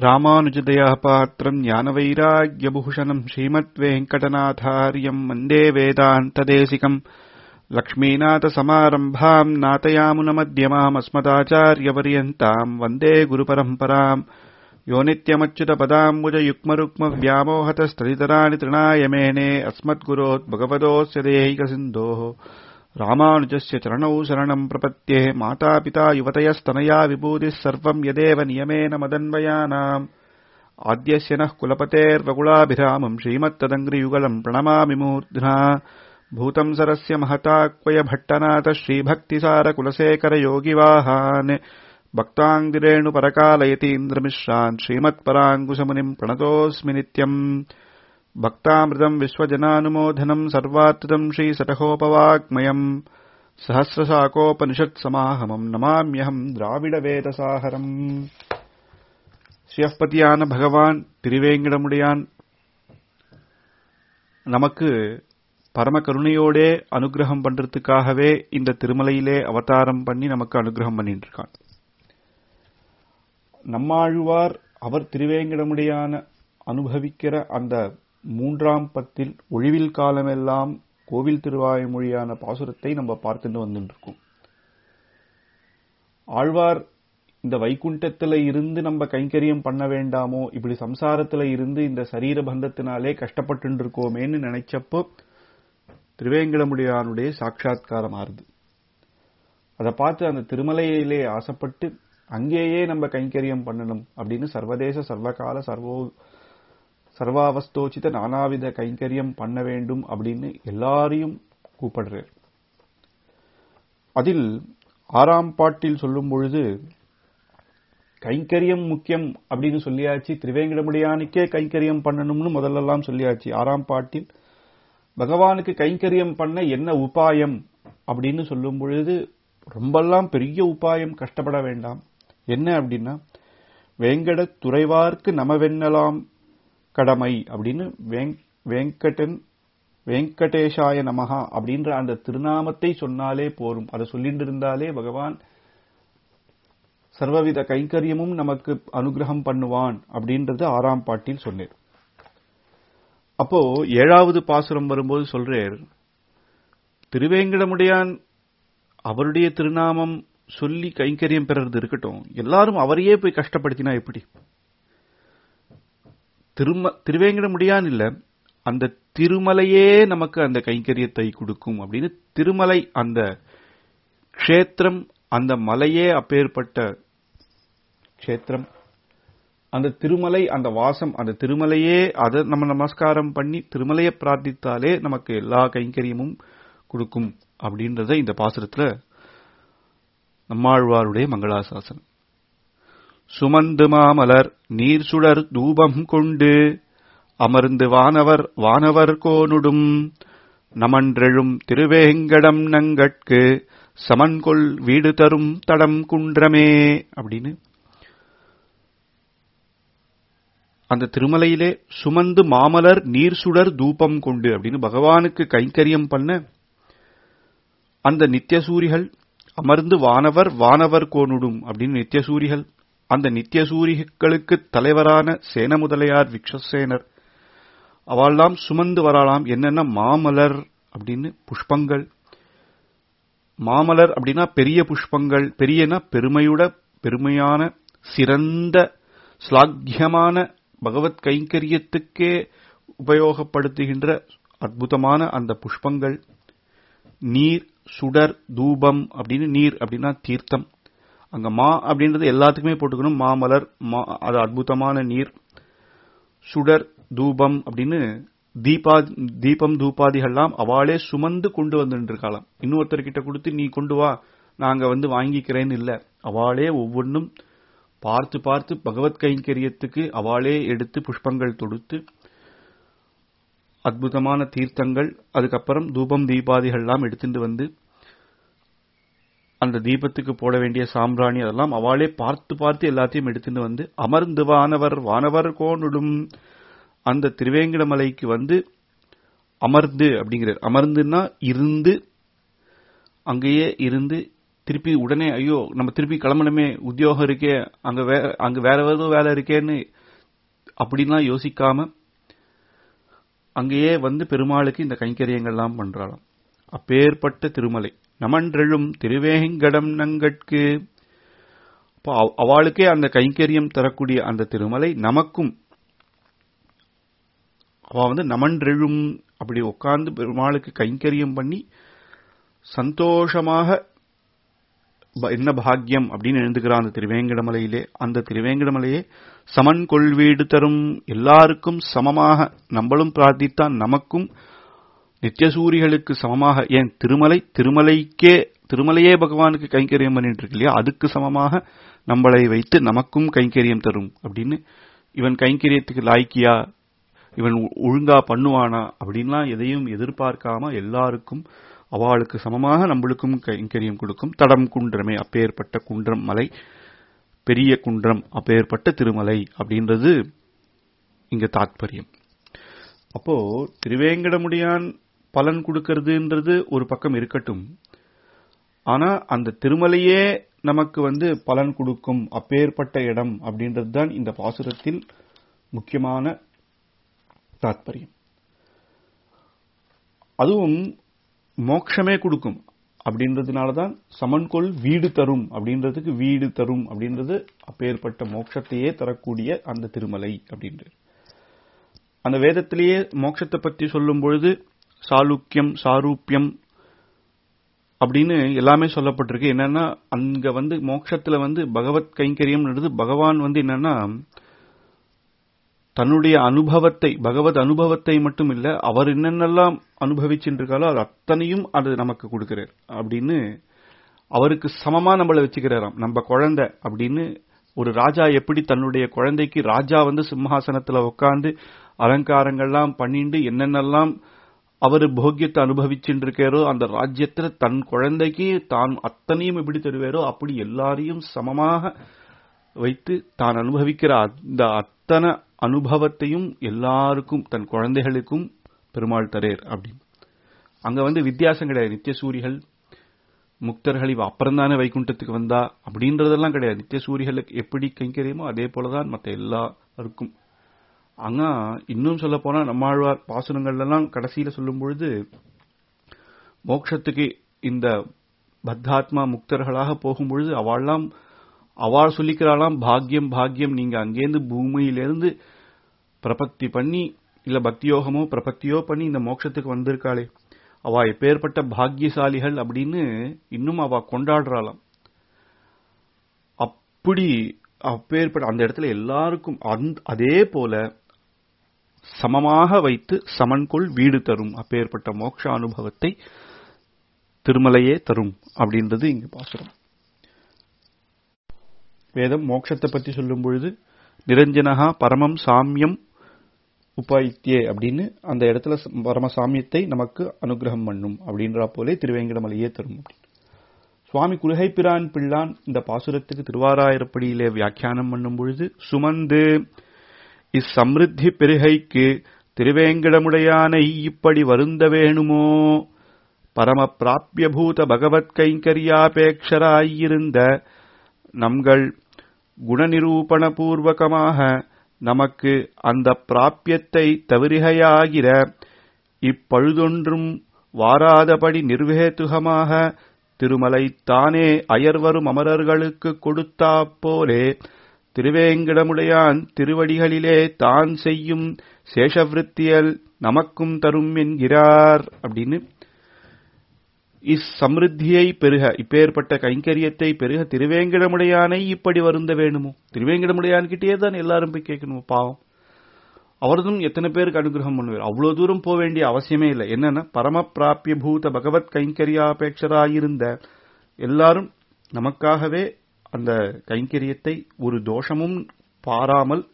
ராமானுஜதயா பாத்திரம் ஞானவைராக்கியபூஷணம் ஸ்ரீமத்வேங்கடநாதாரியம் வந்தே வேதாந்ததேசிகம் லக்ஷ்மீநாதசமாரம்பாம் நாதயாமுனமத்தியமாம் அஸ்மதாச்சாரியபரியந்தாம் வந்தே குருபரம்பராம் யோ நித்யமच्युतपदाम्बुजयुग्मरुक्मव्यामोहतस्तदितराणि तृणाय मेने अस्मद्गुरोद्भगवतोऽस्य देहिकसिन्धोः रामानुजस्य चरणौ शरणम् प्रपद्ये मातापिता युवतयस्तनया विभूतिः सर्वम् यदेव नियमेन मदन्वयानाम् आद्यस्य नः कुलपतेर्वकुलाभिरामम् श्रीमत्तदङ्ग्रियुगलम् प्रणमामि मूर्ध्ना भूतम् सरस्य महताक्वयभट्टनाथ श्रीभक्तिसारकुलशेखरयोगिवाहान् भक्ताङ्गिरेणुपरकालयतीन्द्रमिश्रान् श्रीमत्पराङ्कुशमुनिम् प्रणतोऽस्मि नित्यम् भक्तामृतम् विश्वजनानुमोदनम् सर्वात्तम् श्रीसटहोपवाग्मयम् सहस्रशाकोपनिषत्समाहमम् नमाम्यहम् திராவிடவேதசாகரம் ஸ்ரீயப்பதியான பகவான் திருவேங்கடமுடையான் நமக்கு பரம கருணையோடே அனுகிரகம் பண்றதுக்காகவே இந்த திருமலையிலே அவதாரம் பண்ணி நமக்கு அனுகிரகம் பண்ணிட்டு இருக்கான் நம்மாழ்வார் அவர் திருவேங்கடமுடையான அனுபவிக்கிற அந்த மூன்றாம் பத்தில் ஒழிவில் காலமெல்லாம் கோவில் திருவாய்மொழியான பாசுரத்தை நம்ம பார்த்துட்டு வந்துட்டு இருக்கோம் ஆழ்வார் இந்த வைகுண்டத்துல இருந்து நம்ம கைங்கரியம் பண்ண வேண்டாமோ இப்படி சம்சாரத்துல இருந்து இந்த சரீர பந்தத்தினாலே கஷ்டப்பட்டு இருக்கோமேன்னு நினைச்சப்போ திருவேங்கடமுடியானுடைய சாட்சா்காரம் ஆறுது அதை பார்த்து அந்த திருமலையிலே ஆசைப்பட்டு அங்கேயே நம்ம கைங்கரியம் பண்ணணும் அப்படின்னு சர்வதேச சர்வகால சர்வோ சர்வாவஸ்தோச்சித நானாவித கைங்கரியம் பண்ண வேண்டும் அப்படின்னு எல்லாரையும் கூப்பிடுறார் அதில் ஆறாம் பாட்டில் சொல்லும் பொழுது கைங்கரியம் முக்கியம் அப்படின்னு சொல்லியாச்சு திருவேங்கடமுடியானுக்கே கைங்கரியம் பண்ணணும்னு முதல்லலாம் சொல்லியாச்சு ஆறாம் பாட்டில் பகவானுக்கு கைங்கரியம் பண்ண என்ன உபாயம் அப்படின்னு சொல்லும் பொழுது ரொம்பெல்லாம் பெரிய உபாயம் கஷ்டப்பட வேண்டாம் என்ன அப்படின்னா வேங்கட துறைவார்க்கு நமவென்னலாம் கடமை அப்படின்னு வெங்கடன் வெங்கடேஷாய நமகா அப்படின்ற அந்த திருநாமத்தை சொன்னாலே போரும் அதை சொல்லிட்டு இருந்தாலே பகவான் சர்வவித கைங்கரியமும் நமக்கு அனுகிரகம் பண்ணுவான் அப்படின்றது ஆறாம் பாட்டில் சொன்னேன் அப்போ ஏழாவது பாசுரம் வரும்போது சொல்றேர் திருவேங்கடமுடையான் அவருடைய திருநாமம் சொல்லி கைங்கரியம் பெறது இருக்கட்டும் எல்லாரும் அவரையே போய் கஷ்டப்படுத்தினா எப்படி திரும திருவேங்கடமுடியான் இல்ல அந்த திருமலையே நமக்கு அந்த கைங்கரியத்தை கொடுக்கும் அப்படின்னு திருமலை அந்த க்ஷேத்திரம் அந்த மலையே அப்பேற்பட்ட க்ஷேத்திரம் அந்த திருமலை அந்த வாசம் அந்த திருமலையே அதை நம்ம நமஸ்காரம் பண்ணி திருமலையை பிரார்த்தித்தாலே நமக்கு எல்லா கைங்கரியமும் கொடுக்கும் அப்படின்றத இந்த பாசுரத்துல நம்மாழ்வாருடைய மங்களாசாசனம் சுமந்து மாமலர் நீர் சுடர் தூபம் கொண்டு அமர்ந்து வானவர் வானவர் கோனுடும் நமன்றெழும் திருவேங்கடம் நங்கட்கு சமன்கொள் வீடு தரும் தடம் குன்றமே அப்படின்னு அந்த திருமலையிலே சுமந்து மாமலர் நீர் சுடர் தூபம் கொண்டு அப்படின்னு பகவானுக்கு கைங்கரியம் பண்ண அந்த நித்தியசூரிகள் அமர்ந்து வானவர் வானவர் கோனுடும் அப்படின்னு நித்தியசூரிகள் அந்த நித்தியசூரிகளுக்கு தலைவரான சேன முதலையார் விக்ஷசேனர் அவள்லாம் சுமந்து வரலாம் என்னன்னா மாமலர் அப்படின்னு புஷ்பங்கள் மாமலர் அப்படின்னா பெரிய புஷ்பங்கள் பெரியனா பெருமையுட பெருமையான சிறந்த ஸ்லாக்கியமான பகவத் கைங்கரியத்துக்கே உபயோகப்படுத்துகின்ற அற்புதமான அந்த புஷ்பங்கள் நீர் சுடர் தூபம் அப்படின்னு நீர் அப்படின்னா தீர்த்தம் அங்க மா அப்படின்றது எல்லாத்துக்குமே போட்டுக்கணும் மாமலர் மா அது அற்புதமான நீர் சுடர் தூபம் அப்படின்னு தீபா தீபம் தூபாதிகள்லாம் அவளே சுமந்து கொண்டு வந்துட்டு இருக்கலாம் இன்னொருத்தர்கிட்ட கொடுத்து நீ கொண்டு வா நாங்க வந்து வாங்கிக்கிறேன்னு இல்ல அவளே ஒவ்வொன்றும் பார்த்து பார்த்து பகவத் கைங்கரியத்துக்கு அவளே எடுத்து புஷ்பங்கள் தொடுத்து அற்புதமான தீர்த்தங்கள் அதுக்கப்புறம் தூபம் தீபாதிகள்லாம் எடுத்துட்டு வந்து அந்த தீபத்துக்கு போட வேண்டிய சாம்பிராணி அதெல்லாம் அவளே பார்த்து பார்த்து எல்லாத்தையும் எடுத்துட்டு வந்து அமர்ந்து வானவர் வானவர் கோனுடும் அந்த திருவேங்கடமலைக்கு வந்து அமர்ந்து அப்படிங்கிறார் அமர்ந்துன்னா இருந்து அங்கேயே இருந்து திருப்பி உடனே ஐயோ நம்ம திருப்பி கிளம்பணுமே உத்தியோகம் இருக்கே அங்க வே அங்க வேற ஏதோ வேலை இருக்கேன்னு அப்படின்லாம் யோசிக்காம அங்கேயே வந்து பெருமாளுக்கு இந்த கைங்கரியங்கள்லாம் பண்றாளாம் அப்பேற்பட்ட திருமலை நமன்றெழும் திருவேங்கடம் நங்கட்கு அப்போ அவ- அவளுக்கே அந்த கைங்கரியம் தரக்கூடிய அந்த திருமலை நமக்கும் அவ வந்து நமன்றெழும் அப்படி உட்கார்ந்து பெருமாளுக்கு கைங்கரியம் பண்ணி சந்தோஷமாக ப- என்ன பாக்கியம் அப்படின்னு எழுந்துக்கிறான் அந்த திருவேங்கடமலையிலே அந்த திருவேங்கடமலையே சமன் கொள்வீடு தரும் எல்லாருக்கும் சமமாக நம்மளும் பிரார்த்தித்தான் நமக்கும் நித்தியசூரிகளுக்கு சமமாக ஏன் திருமலை திருமலைக்கே திருமலையே பகவானுக்கு கைங்கரியம் பண்ணிட்டு இருக்கு இல்லையா அதுக்கு சமமாக நம்மளை வைத்து நமக்கும் கைங்கரியம் தரும் அப்படின்னு இவன் கைங்கரியத்துக்கு லாய்க்கியா இவன் ஒ- ஒழுங்கா பண்ணுவானா அப்படின்லாம் எதையும் எதிர்பார்க்காம எல்லாருக்கும் அவளுக்கு சமமாக நம்மளுக்கும் கைங்கரியம் கொடுக்கும் தடம் குன்றமே அப்பேற்பட்ட குன்றம் மலை பெரிய குன்றம் அப்பேற்பட்ட திருமலை அப்படின்றது இங்க தாத்பரியம் அப்போ திருவேங்கடமுடியான் பலன் கொடுக்கறதுன்றது ஒரு பக்கம் இருக்கட்டும் ஆனா அந்த திருமலையே நமக்கு வந்து பலன் கொடுக்கும் அப்பேற்பட்ட இடம் அப்படின்றது தான் இந்த பாசுரத்தில் முக்கியமான தாத்பரியம் அதுவும் மோட்சமே கொடுக்கும் அப்படின்றதுனால தான் சமன்கொள் வீடு தரும் அப்படின்றதுக்கு வீடு தரும் அப்படின்றது அப்பேற்பட்ட மோட்சத்தையே தரக்கூடிய அந்த திருமலை அப்படின்றது அந்த வேதத்திலேயே மோட்சத்தை பற்றி சொல்லும் பொழுது சாளுக்கியம் சாரூப்பியம் அப்படின்னு எல்லாமே சொல்லப்பட்டிருக்கு என்னன்னா அங்க வந்து மோட்சத்துல வந்து பகவத் கைங்கரியம்ன்றது பகவான் வந்து என்னன்னா தன்னுடைய அனுபவத்தை பகவத் அனுபவத்தை மட்டும் இல்ல அவர் என்னென்னலாம் அனுபவிச்சுட்டு இருக்காரோ அது அத்தனையும் அது நமக்கு கொடுக்கிறார் அப்படின்னு அவருக்கு சமமா நம்மள வச்சுக்கிறாராம் நம்ம குழந்தை அப்படின்னு ஒரு ராஜா எப்படி தன்னுடைய குழந்தைக்கு ராஜா வந்து சிம்ஹாசனத்துல உட்கார்ந்து அலங்காரங்கள்லாம் பண்ணிண்டு என்னென்னலாம் அவர் போக்கியத்தை அனுபவிச்சுட்டு இருக்காரோ அந்த ராஜ்யத்துல தன் குழந்தைக்கு தான் அத்தனையும் எப்படி தருவாரோ அப்படி எல்லாரையும் சமமாக வைத்து தான் அனுபவிக்கிற அந்த அத்தனை அனுபவத்தையும் எல்லாருக்கும் தன் குழந்தைகளுக்கும் பெருமாள் தரேர் அப்படின்னு அங்க வந்து வித்தியாசம் கிடையாது நித்தியசூரிகள் முக்தர்கள் இவ அப்புறம் தானே வைகுண்டத்துக்கு வந்தா அப்படின்றதெல்லாம் கிடையாது நித்தியசூரிகளுக்கு எப்படி கைங்கரியமோ அதே போலதான் மற்ற எல்லாருக்கும் அங்க இன்னும் சொல்ல போனா நம்மாழ்வார் பாசுரங்கள் எல்லாம் கடைசியில சொல்லும் பொழுது மோட்சத்துக்கு இந்த பத்தாத்மா முக்தர்களாக போகும்பொழுது அவள்லாம் அவள் சொல்லிக்கிறாளாம் பாக்கியம் பாக்கியம் நீங்க அங்கேருந்து பூமியிலிருந்து பிரபத்தி பண்ணி இல்ல பக்தியோகமோ பிரபத்தியோ பண்ணி இந்த மோட்சத்துக்கு வந்திருக்காளே அவ எப்பேற்பட்ட பாக்கியசாலிகள் அப்படின்னு இன்னும் அவ கொண்டாடுறாளாம் அப்படி அப்பேற்பட்ட அந்த இடத்துல எல்லாருக்கும் அந்த- அதே போல சமமாக வைத்து சமன்கொள் வீடு தரும் அப்பேற்பட்ட மோட்ச அனுபவத்தை திருமலையே தரும் அப்படின்றது இங்கு பாசுரம் வேதம் மோட்சத்தை பற்றி சொல்லும் பொழுது நிரஞ்சனகா பரமம் சாமியம் உபாயித்தியே அப்படின்னு அந்த இடத்துல ச- பரம சாமியத்தை நமக்கு அனுகிரகம் பண்ணும் அப்படின்றா போலே திருவேங்கடமலையே தரும் அப்படின்னு. சுவாமி குருகைப்பிரான் பிள்ளான் இந்த பாசுரத்துக்கு திருவாராயிரப்படியிலே வியாக்கியானம் பண்ணும் பொழுது சுமந்து இச்சமிருத்தி பெருகைக்கு திருவேங்கடமுடையானை இப்படி வருந்த வேணுமோ பரம பிராபியபூத பகவத் கைங்கரியாபேட்சராயிருந்த நம்கள் குணநிரூபண பூர்வகமாக நமக்கு அந்த பிராபியத்தை தவிரிகையாகிற இப்பழுதொன்றும் வாராதபடி நிர்வேதுகமாக திருமலை தானே அயர்வரும் அமரர்களுக்கு கொடுத்தா போலே திருவேங்கடமுடையான் திருவடிகளிலே தான் செய்யும் சேஷவிருத்தியல் நமக்கும் தரும் என்கிறார் அப்படின்னு இச்சமிருத்தியை பெருக இப்பேற்பட்ட கைங்கரியத்தை பெருக திருவேங்கடமுடையானை இப்படி வருந்த வேணுமோ திருவேங்கடமுடையான் கிட்டே தான் எல்லாரும் போய் கேட்கணுமோ பாவம் அவர்தும் எத்தனை பேருக்கு அனுகிரகம் பண்ணுவார் அவ்வளவு தூரம் போக வேண்டிய அவசியமே இல்லை என்னன்னா பரம பிராபிய பூத பகவத் கைங்கரியாபேட்சராயிருந்த எல்லாரும் நமக்காகவே அந்த கைங்கரியத்தை ஒரு தோஷமும் பாராமல்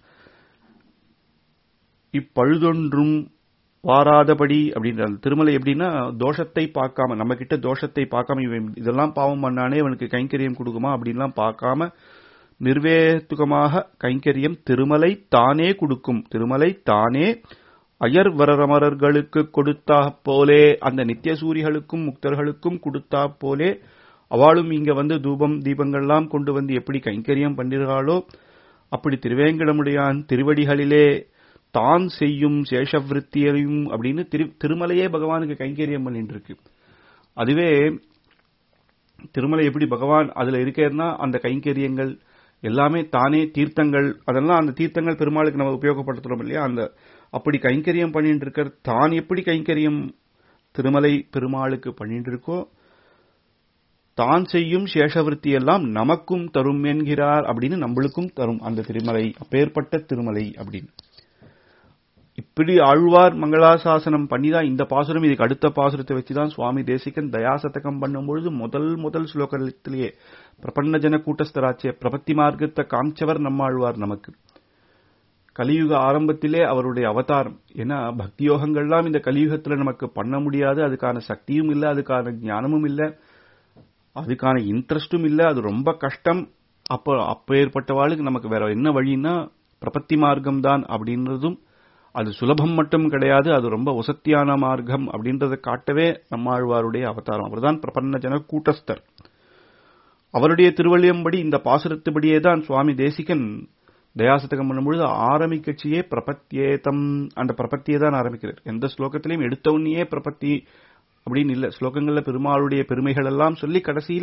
இப்பழுதொன்றும் வாராதபடி அப்படின்ற அந்த திருமலை எப்படின்னா தோஷத்தை பார்க்காம நம்ம கிட்ட தோஷத்தை பார்க்காம இவன் இதெல்லாம் பாவம் பண்ணானே இவனுக்கு கைங்கரியம் கொடுக்குமா அப்படின்லாம் பார்க்காம நிர்வேதுகமாக கைங்கரியம் திருமலை தானே கொடுக்கும் திருமலை தானே அயர் வரமரர்களுக்கு கொடுத்தா போலே அந்த நித்தியசூரிகளுக்கும் முக்தர்களுக்கும் கொடுத்தா போலே அவளும் இங்க வந்து தூபம் தீபங்கள்லாம் கொண்டு வந்து எப்படி கைங்கரியம் பண்ணிருக்காளோ அப்படி திருவேங்கடமுடையான் திருவடிகளிலே தான் செய்யும் சேஷவிருத்தியையும் அப்படின்னு திரு திருமலையே பகவானுக்கு கைங்கரியம் பண்ணிட்டு இருக்கு அதுவே திருமலை எப்படி பகவான் அதுல இருக்கேன்னா அந்த கைங்கரியங்கள் எல்லாமே தானே தீர்த்தங்கள் அதெல்லாம் அந்த தீர்த்தங்கள் பெருமாளுக்கு நம்ம உபயோகப்படுத்துறோம் இல்லையா அந்த அப்படி கைங்கரியம் பண்ணிட்டு இருக்க தான் எப்படி கைங்கரியம் திருமலை பெருமாளுக்கு பண்ணிட்டு இருக்கோ தான் செய்யும் சேஷவிருத்தி எல்லாம் நமக்கும் தரும் என்கிறார் அப்படின்னு நம்மளுக்கும் தரும் அந்த திருமலை அப்பேற்பட்ட திருமலை அப்படின்னு இப்படி ஆழ்வார் மங்களாசாசனம் பண்ணிதான் இந்த பாசுரம் இதுக்கு அடுத்த பாசுரத்தை வச்சுதான் சுவாமி தேசிகன் தயாசதகம் பண்ணும்பொழுது முதல் முதல் ஸ்லோகத்திலேயே பிரபன்ன ஜன கூட்டஸ்தராச்சே பிரபத்தி மார்க்கத்தை காமிச்சவர் நம்மாழ்வார் நமக்கு கலியுக ஆரம்பத்திலே அவருடைய அவதாரம் ஏன்னா பக்தி யோகங்கள்லாம் இந்த கலியுகத்துல நமக்கு பண்ண முடியாது அதுக்கான சக்தியும் இல்லை அதுக்கான ஞானமும் இல்லை அதுக்கான இன்ட்ரெஸ்டும் இல்லை அது ரொம்ப கஷ்டம் அப்போ அப்ப ஏற்பட்டவாளுக்கு நமக்கு வேற என்ன வழின்னா பிரபத்தி மார்க்கம் தான் அப்படின்றதும் அது சுலபம் மட்டும் கிடையாது அது ரொம்ப உசத்தியான மார்க்கம் அப்படின்றத காட்டவே நம்மாழ்வாருடைய அவதாரம் அவர்தான் பிரபன்ன ஜன கூட்டஸ்தர் அவருடைய திருவள்ளியம்படி இந்த பாசுரத்துபடியே தான் சுவாமி தேசிகன் தயாசதகம் பண்ணும்பொழுது ஆரம்பிக்கட்சியே பிரபத்தியேதம் அந்த பிரபத்தியை தான் ஆரம்பிக்கிறார் எந்த ஸ்லோகத்திலையும் எடுத்த உடனேயே பிரபத்தி அப்படின்னு இல்ல ஸ்லோகங்கள்ல பெருமாளுடைய பெருமைகள் எல்லாம் சொல்லி கடைசியில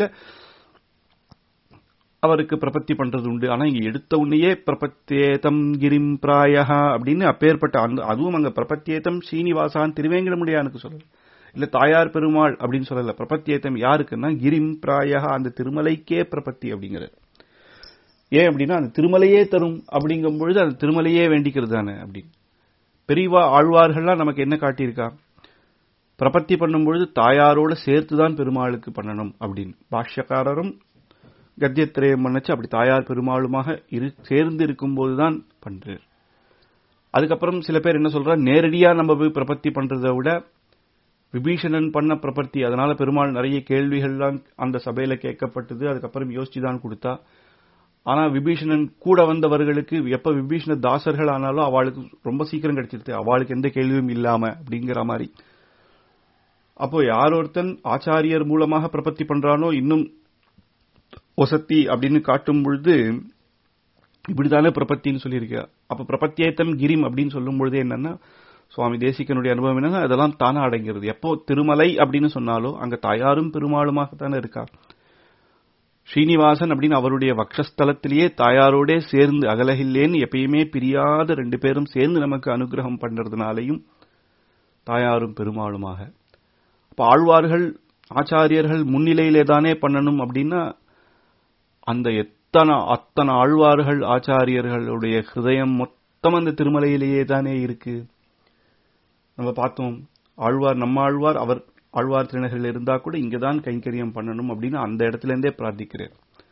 அவருக்கு பிரபத்தி பண்றது உண்டு ஆனா இங்க எடுத்த உடனேயே பிரபத்தியேதம் கிரிம் பிராயஹா அப்படின்னு அப்பேற்பட்ட அந்த அதுவும் அங்க பிரபத்தியேதம் சீனிவாசான் திருவேங்கடமுடியானுக்கு சொல்லல இல்ல தாயார் பெருமாள் அப்படின்னு சொல்லல பிரபத்தியேதம் யாருக்குன்னா கிரிம் பிராயஹா அந்த திருமலைக்கே பிரபத்தி அப்படிங்கிறது ஏன் அப்படின்னா அந்த திருமலையே தரும் அப்படிங்கும் பொழுது அந்த திருமலையே வேண்டிக்கிறது தானே அப்படின்னு பெரியவா ஆழ்வார்கள்லாம் நமக்கு என்ன காட்டியிருக்கா பிரபத்தி பண்ணும்பொழுது தாயாரோட சேர்த்துதான் பெருமாளுக்கு பண்ணணும் அப்படின்னு பாஷ்யக்காரரும் கத்தியத்திரயம் பண்ணச்சு அப்படி தாயார் பெருமாளுமாக இரு சேர்ந்து இருக்கும்போதுதான் பண்றார் அதுக்கப்புறம் சில பேர் என்ன சொல்றா நேரடியா நம்ம போய் பிரபத்தி பண்றதை விட விபீஷணன் பண்ண பிரபத்தி அதனால பெருமாள் நிறைய கேள்விகள்லாம் அந்த சபையில கேட்கப்பட்டது அதுக்கப்புறம் யோசிச்சு தான் கொடுத்தா ஆனா விபீஷணன் கூட வந்தவர்களுக்கு எப்ப விபீஷண தாசர்கள் ஆனாலும் அவளுக்கு ரொம்ப சீக்கிரம் கிடைச்சிருது அவளுக்கு எந்த கேள்வியும் இல்லாம அப்படிங்கிற மாதிரி அப்போ யார் ஒருத்தன் ஆச்சாரியர் மூலமாக பிரபத்தி பண்றானோ இன்னும் ஒசத்தி அப்படின்னு காட்டும் பொழுது இப்படித்தானே பிரபத்தின்னு சொல்லியிருக்க அப்ப பிரபத்தியேத்தம் கிரிம் அப்படின்னு சொல்லும் பொழுது என்னன்னா சுவாமி தேசிகனுடைய அனுபவம் என்னன்னா அதெல்லாம் தானே அடங்கிறது எப்போ திருமலை அப்படின்னு சொன்னாலோ அங்க தாயாரும் பெருமாளுமாகத்தானே இருக்கா ஸ்ரீனிவாசன் அப்படின்னு அவருடைய வக்ஷஸ்தலத்திலேயே தாயாரோடே சேர்ந்து அகலகில்லேன்னு எப்பயுமே பிரியாத ரெண்டு பேரும் சேர்ந்து நமக்கு அனுகிரகம் பண்றதுனாலையும் தாயாரும் பெருமாளுமாக அப்ப ஆழ்வார்கள் ஆச்சாரியர்கள் முன்னிலையிலே தானே பண்ணணும் அப்படின்னா அந்த எத்தனை அத்தனை ஆழ்வார்கள் ஆச்சாரியர்களுடைய ஹிருதயம் மொத்தம் அந்த திருமலையிலேயே தானே இருக்கு நம்ம பார்த்தோம் ஆழ்வார் நம்ம ஆழ்வார் அவர் ஆழ்வார் திருநகரில் இருந்தா கூட இங்கதான் கைங்கரியம் பண்ணணும் அப்படின்னு அந்த இடத்துல இருந்தே பிரார்த்திக்கிறார்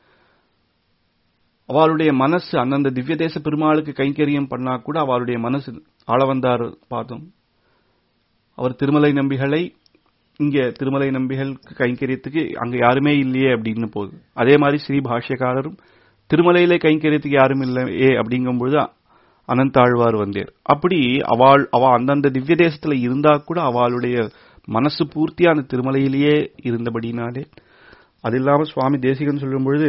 அவளுடைய மனசு அந்தந்த திவ்ய தேச பெருமாளுக்கு கைங்கரியம் பண்ணா கூட அவளுடைய மனசு ஆளவந்தார் பார்த்தோம் அவர் திருமலை நம்பிகளை இங்க திருமலை நம்பிகளுக்கு கைங்கரியத்துக்கு அங்க யாருமே இல்லையே அப்படின்னு போகுது அதே மாதிரி ஸ்ரீ பாஷ்யக்காரரும் திருமலையிலே கைங்கரியத்துக்கு யாரும் இல்லையே அப்படிங்கும்பொழுது அனந்தாழ்வார் வந்தேர் அப்படி அவள் அவ அந்தந்த திவ்ய தேசத்துல இருந்தா கூட அவளுடைய மனசு பூர்த்தியான திருமலையிலேயே இருந்தபடினாலே அது இல்லாம சுவாமி தேசிகன் சொல்லும் பொழுது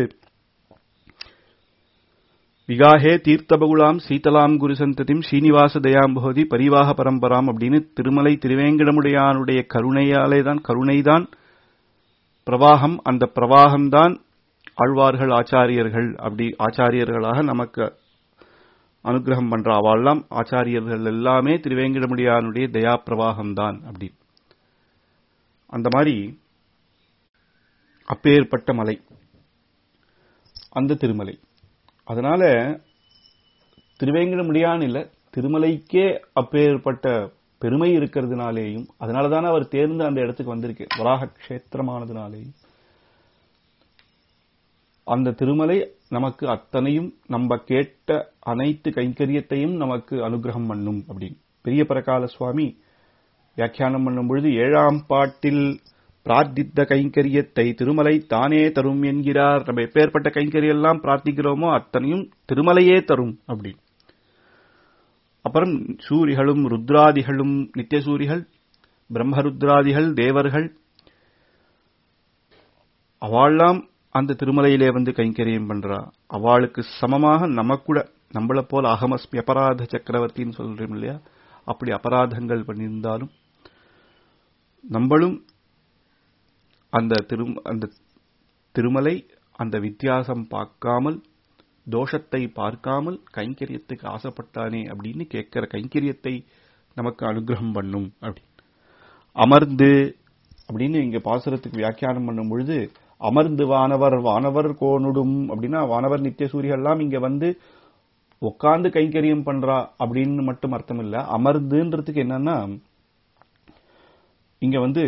விகாஹே தீர்த்தபகுலாம் சீதலாம் குரு சந்ததிம் ஸ்ரீனிவாச தயாம்பகதி பரிவாக பரம்பராம் அப்படின்னு திருமலை திருவேங்கடமுடையானுடைய கருணையாலே தான் கருணைதான் பிரவாகம் அந்த பிரவாகம்தான் ஆழ்வார்கள் ஆச்சாரியர்கள் அப்படி ஆச்சாரியர்களாக நமக்கு அனுகிரகம் பண்ற அவெல்லாம் ஆச்சாரியர்கள் எல்லாமே திருவேங்கடமுடியானுடைய தயா பிரவாகம் தான் அப்படி அந்த மாதிரி அப்பேற்பட்ட மலை அந்த திருமலை அதனால திருவேங்கடமுடியான் இல்ல திருமலைக்கே அப்பேற்பட்ட பெருமை இருக்கிறதுனாலேயும் அதனாலதானே அவர் தேர்ந்து அந்த இடத்துக்கு வந்திருக்கு வராக கஷேத்திரமானதுனாலேயும் அந்த திருமலை நமக்கு அத்தனையும் நம்ம கேட்ட அனைத்து கைங்கரியத்தையும் நமக்கு அனுகிரகம் பண்ணும் அப்படின்னு பெரிய பரகால சுவாமி வியாக்கியானம் பண்ணும் பொழுது ஏழாம் பாட்டில் பிரார்த்தித்த கைங்கரியத்தை திருமலை தானே தரும் என்கிறார் நம்ம எப்பேற்பட்ட கைங்கரியம் எல்லாம் பிரார்த்திக்கிறோமோ அத்தனையும் திருமலையே தரும் அப்படி அப்புறம் சூரிகளும் ருத்ராதிகளும் நித்தியசூரிகள் பிரம்மருத்ராதிகள் தேவர்கள் அவள்லாம் அந்த திருமலையிலே வந்து கைங்கரியம் பண்றா அவளுக்கு சமமாக நமக்கூட நம்மள போல அகமஸ்மி அபராத சக்கரவர்த்தின்னு சொல்றோம் இல்லையா அப்படி அபராதங்கள் பண்ணியிருந்தாலும் நம்மளும் அந்த திரு அந்த திருமலை அந்த வித்தியாசம் பார்க்காமல் தோஷத்தை பார்க்காமல் கைங்கரியத்துக்கு ஆசைப்பட்டானே அப்படின்னு கேட்கிற கைங்கரியத்தை நமக்கு அனுகிரகம் பண்ணும் அப்படின்னு அமர்ந்து அப்படின்னு இங்க பாசுரத்துக்கு வியாக்கியானம் பண்ணும் பொழுது அமர்ந்து வானவர் வானவர் கோனுடும் அப்படின்னா வானவர் நித்திய சூரியெல்லாம் இங்க வந்து உட்கார்ந்து கைங்கரியம் பண்றா அப்படின்னு மட்டும் அர்த்தம் இல்ல அமர்ந்துன்றதுக்கு என்னன்னா இங்க வந்து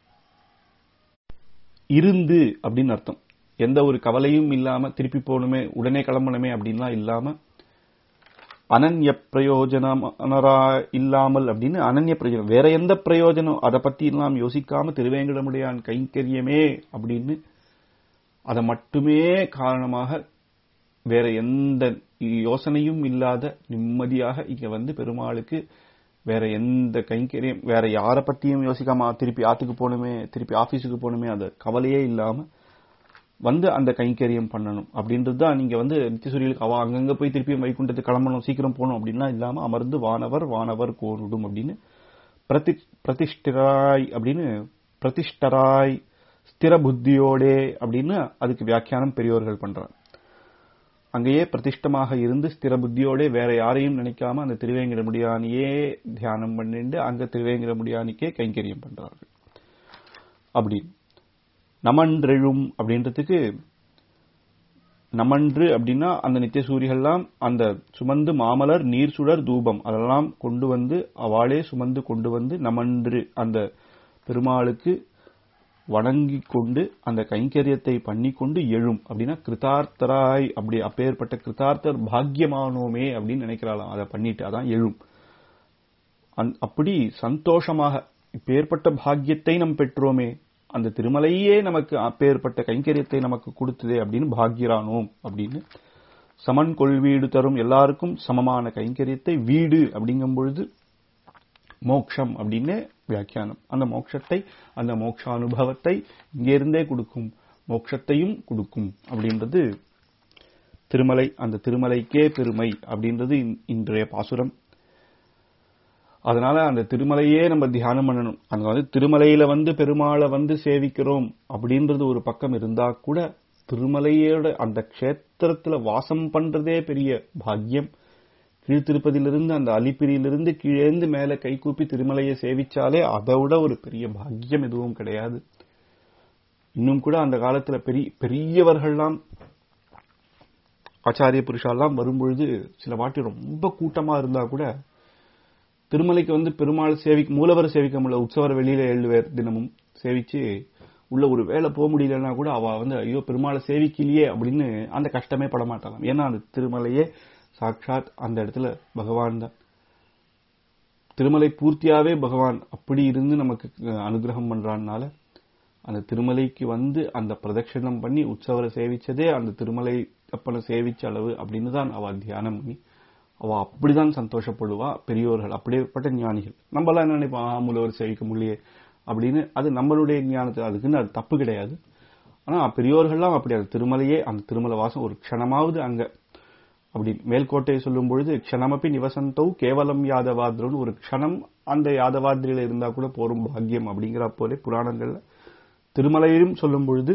இருந்து அப்படின்னு அர்த்தம் எந்த ஒரு கவலையும் இல்லாம திருப்பி போகணுமே உடனே கிளம்பணுமே அப்படின்லாம் இல்லாம அனன்ய பிரயோஜனரா இல்லாமல் அப்படின்னு அனன்ய பிரயோஜனம் வேற எந்த பிரயோஜனம் அதை பத்தி எல்லாம் யோசிக்காம திருவேங்கடமுடையான் கைங்கரியமே அப்படின்னு அதை மட்டுமே காரணமாக வேற எந்த யோசனையும் இல்லாத நிம்மதியாக இங்க வந்து பெருமாளுக்கு வேற எந்த கைங்கரியம் வேற யாரை பத்தியும் யோசிக்காம திருப்பி ஆத்துக்கு போகணுமே திருப்பி ஆபீஸுக்கு போகணுமே அந்த கவலையே இல்லாம வந்து அந்த கைங்கரியம் பண்ணணும் அப்படின்றது தான் நீங்க வந்து நித்தியசூரியலுக்கு அவ அங்கங்க போய் திருப்பி வைகுண்டத்துக்கு கிளம்பணும் சீக்கிரம் போகணும் அப்படின்லாம் இல்லாம அமர்ந்து வானவர் வானவர் கோருடும் அப்படின்னு பிரதி பிரதிஷ்டராய் அப்படின்னு பிரதிஷ்டராய் ஸ்திர புத்தியோடே அப்படின்னு அதுக்கு வியாக்கியானம் பெரியோர்கள் பண்றாங்க அங்கேயே பிரதிஷ்டமாக இருந்து ஸ்திர புத்தியோட வேற யாரையும் நினைக்காம அந்த திருவேங்கிற முடியானியே தியானம் பண்ணிட்டு அங்க திருவேங்கிற முடியானிக்கே கைங்கரியம் பண்றார்கள் அப்படின்னு நமன்றெழும் அப்படின்றதுக்கு நமன்று அப்படின்னா அந்த நித்திய சூரியெல்லாம் அந்த சுமந்து மாமலர் நீர் சுடர் தூபம் அதெல்லாம் கொண்டு வந்து அவளே சுமந்து கொண்டு வந்து நமன்று அந்த பெருமாளுக்கு வணங்கி கொண்டு அந்த கைங்கரியத்தை பண்ணி கொண்டு எழும் அப்படின்னா கிருதார்த்தராய் அப்படி அப்பேற்பட்ட கிருதார்த்தர் பாக்கியமானோமே அப்படின்னு நினைக்கிறாளாம் அதை பண்ணிட்டு அதான் எழும் அப்படி சந்தோஷமாக இப்பேற்பட்ட பாக்கியத்தை நம் பெற்றோமே அந்த திருமலையே நமக்கு அப்பேற்பட்ட கைங்கரியத்தை நமக்கு கொடுத்ததே அப்படின்னு பாக்யரானோம் அப்படின்னு சமன் கொள்வீடு தரும் எல்லாருக்கும் சமமான கைங்கரியத்தை வீடு அப்படிங்கும் பொழுது மோக்ஷம் அப்படின்னு வியாக்கியானம் அந்த மோட்சத்தை அந்த மோக்ஷானுபவத்தை இங்கிருந்தே கொடுக்கும் மோட்சத்தையும் கொடுக்கும் அப்படின்றது திருமலை அந்த திருமலைக்கே பெருமை அப்படின்றது இன்றைய பாசுரம் அதனால அந்த திருமலையே நம்ம தியானம் பண்ணணும் அங்க வந்து திருமலையில வந்து பெருமாளை வந்து சேவிக்கிறோம் அப்படின்றது ஒரு பக்கம் இருந்தா கூட திருமலையோட அந்த க்ஷேத்திரத்துல வாசம் பண்றதே பெரிய பாக்கியம் கீழ்த்திருப்பதிலிருந்து அந்த அலிப்பிரியிலிருந்து கீழேந்து மேல கைகூப்பி திருமலையை சேவிச்சாலே அதை விட ஒரு பெரிய பாக்கியம் எதுவும் கிடையாது இன்னும் கூட அந்த காலத்துல பெரிய பெரியவர்கள்லாம் ஆச்சாரிய புருஷாலாம் வரும்பொழுது சில வாட்டி ரொம்ப கூட்டமா இருந்தா கூட திருமலைக்கு வந்து பெருமாள் சேவிக்க மூலவர் சேவிக்க முடியல உற்சவர் வெளியில எழுவேர் தினமும் சேவிச்சு உள்ள ஒரு வேலை போக முடியலன்னா கூட அவ வந்து ஐயோ பெருமாளை சேவிக்கலையே அப்படின்னு அந்த கஷ்டமே பட மாட்டாளாம் ஏன்னா அந்த திருமலையே சாட்சாத் அந்த இடத்துல பகவான் தான் திருமலை பூர்த்தியாவே பகவான் அப்படி இருந்து நமக்கு அனுகிரகம் பண்றான்னால அந்த திருமலைக்கு வந்து அந்த பிரதட்சணம் பண்ணி உற்சவரை சேவிச்சதே அந்த திருமலை அப்பனை சேவிச்ச அளவு அப்படின்னு தான் அவ தியானம் பண்ணி அவ அப்படிதான் சந்தோஷப்படுவா பெரியோர்கள் அப்படியேப்பட்ட ஞானிகள் நம்மளாம் என்ன நினைப்போம் மூலவர் சேவிக்க முடியலையே அப்படின்னு அது நம்மளுடைய ஞானத்து அதுக்குன்னு அது தப்பு கிடையாது ஆனா பெரியோர்கள்லாம் அப்படி அது திருமலையே அந்த திருமலை வாசம் ஒரு க்ஷணமாவது அங்க அப்படி மேல்கோட்டையை சொல்லும் பொழுது க்ஷணமப்பி நிவசந்தௌ கேவலம் யாதவாத்ரோன்னு ஒரு க்ஷணம் அந்த யாதவாத்ரியில இருந்தா கூட போரும் பாக்கியம் அப்படிங்கிற போலே புராணங்கள்ல திருமலையிலும் சொல்லும் பொழுது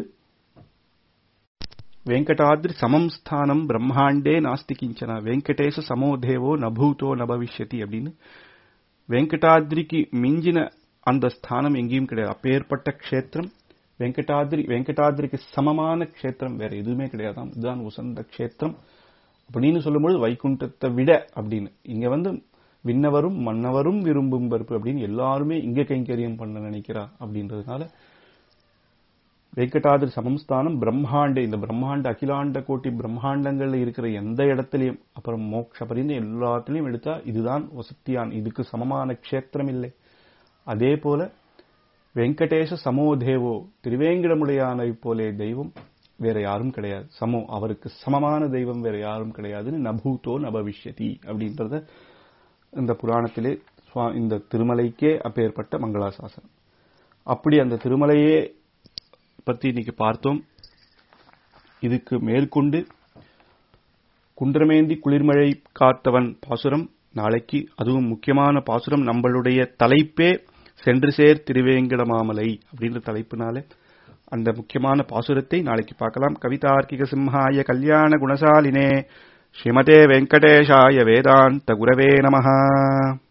வெங்கடாத்ரி சமம் ஸ்தானம் பிரம்மாண்டே நாஸ்தி கிஞ்சனா வெங்கடேச சமோ தேவோ நபூதோ நபவிஷ்யதி அப்படின்னு வெங்கடாத்ரிக்கு மிஞ்சின அந்த ஸ்தானம் எங்கேயும் கிடையாது அப்பேற்பட்ட க்ஷேத்திரம் வெங்கடாத்ரி வெங்கடாத்ரிக்கு சமமான க்ஷேத்திரம் வேற எதுவுமே கிடையாதாம் இதுதான் உசந்த க்ஷேத்திரம் அப்படின்னு சொல்லும்போது வைகுண்டத்தை விட அப்படின்னு இங்க வந்து விண்ணவரும் மன்னவரும் விரும்பும் பருப்பு அப்படின்னு எல்லாருமே இங்க கைங்கரியம் பண்ண நினைக்கிறா அப்படின்றதுனால வெங்கடாதிரி சமம்ஸ்தானம் பிரம்மாண்டே இந்த பிரம்மாண்ட அகிலாண்ட கோட்டி பிரம்மாண்டங்கள்ல இருக்கிற எந்த இடத்துலயும் அப்புறம் மோட்ச பரிந்து எல்லாத்துலயும் எடுத்தா இதுதான் வசத்தியான் இதுக்கு சமமான க்ஷேத்திரம் இல்லை அதே போல வெங்கடேச சமோதேவோ திருவேங்கடமுடையானை போலே தெய்வம் வேற யாரும் கிடையாது சமோ அவருக்கு சமமான தெய்வம் வேற யாரும் கிடையாதுன்னு நபூத்தோ நபவிஷ்யதி அப்படின்றத இந்த புராணத்திலே இந்த திருமலைக்கே அப்பேற்பட்ட மங்களாசாசனம் அப்படி அந்த திருமலையே பத்தி இன்னைக்கு பார்த்தோம் இதுக்கு மேற்கொண்டு குன்றமேந்தி குளிர்மழை காத்தவன் பாசுரம் நாளைக்கு அதுவும் முக்கியமான பாசுரம் நம்மளுடைய தலைப்பே சென்று சேர் திருவேங்கடமாமலை அப்படின்ற தலைப்புனால அந்த முக்கியமான பாசுரத்தை நாளைக்கு பார்க்கலாம் கவிதார்க்கிக சிம்ஹாய கல்யாண குணசாலினே ஸ்ரீமதே வெங்கடேஷாய வேதாந்த குரவே நமஹா